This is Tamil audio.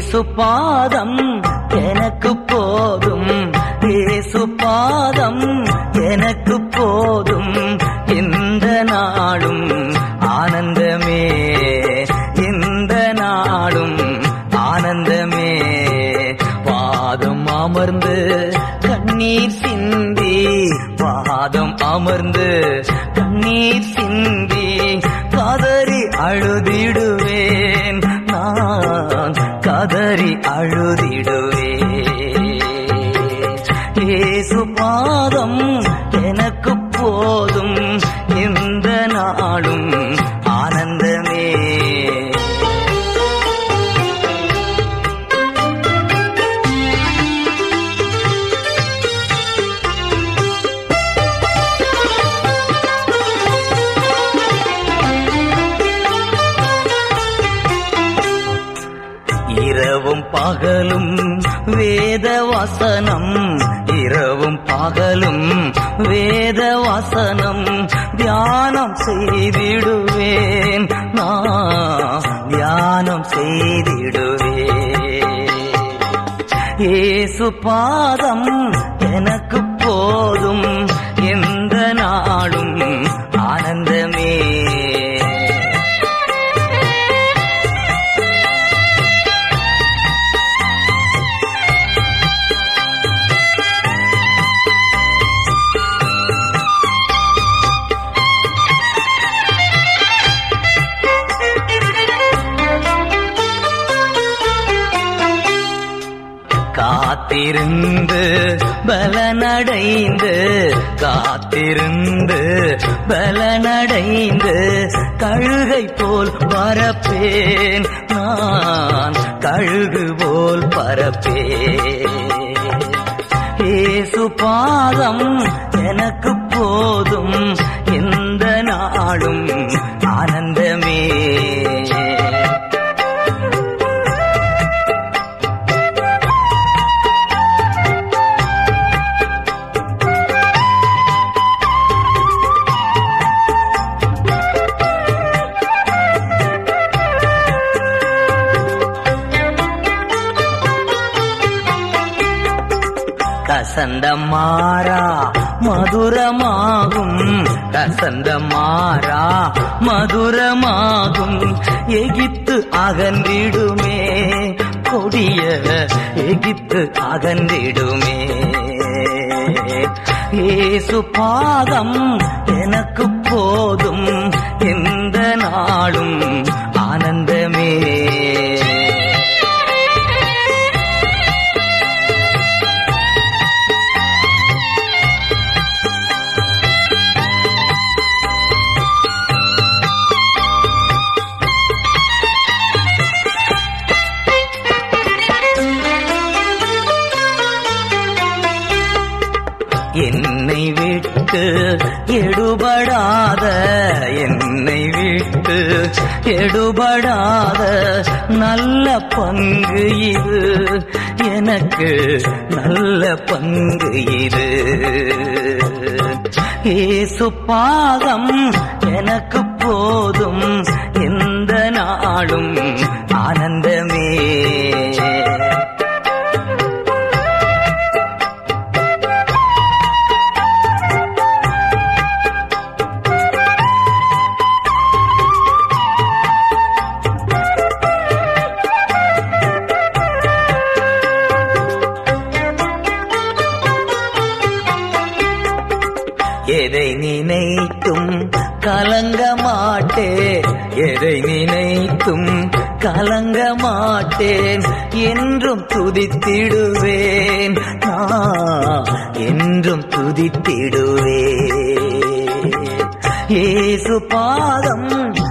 ஏசு பாதம் எனக்கு போதும் ஏசு பாதம் எனக்கு போதும் இந்த நாடும் ஆனந்தமே இந்த நாடும் ஆனந்தமே பாதம் அமர்ந்து கண்ணீர் சிந்தி பாதம் அமர்ந்து கண்ணீர் சிந்தி கதறி அழுதிடுவேன் நான் கதறி அழுதிடுவேன் ஏசு பாதம் எனக்கு போதும் இந்த நாடும் ஆனந்தமே இரவும் பகலும் வேத வசனம் இரவும் பகலும் வேத வசனம் தியானம் செய்திடுவேன் நான் தியானம் செய்திடுவேன் ஏசு பாதம் எனக்கு போதும் எந்த நாளும் ஆனந்தமே காத்திருந்து பலனடைந்து காத்திருந்து பலனடைந்து கழுகை போல் பரப்பேன் நான் கழுகு போல் பரப்பேன் ஏசு பாதம் எனக்கு போதும் எந்த நாளும் ஆனந்தமே கசந்த மாறா மதுரமாகும் கசந்த மாறா மதுரமாகும் எகிப்து அகன்றிடுமே கொடிய எகிப்து அகன்றிடுமே ஏசு பாதம் எனக்கு போதும் எந்த நாளும் ஆனந்தமே என்னை விட்டு எடுபடாத என்னை விட்டு எடுபடாத நல்ல பங்கு இது எனக்கு நல்ல பங்கு இது ஏசு பாதம் எனக்கு போதும் எந்த நாளும் ஆனந்தமே எதை நினைத்தும் கலங்க மாட்டேன் எதை நினைத்தும் கலங்க மாட்டேன் என்றும் துதித்திடுவேன் நான் என்றும் துதித்திடுவேன் ஏசு பாதம்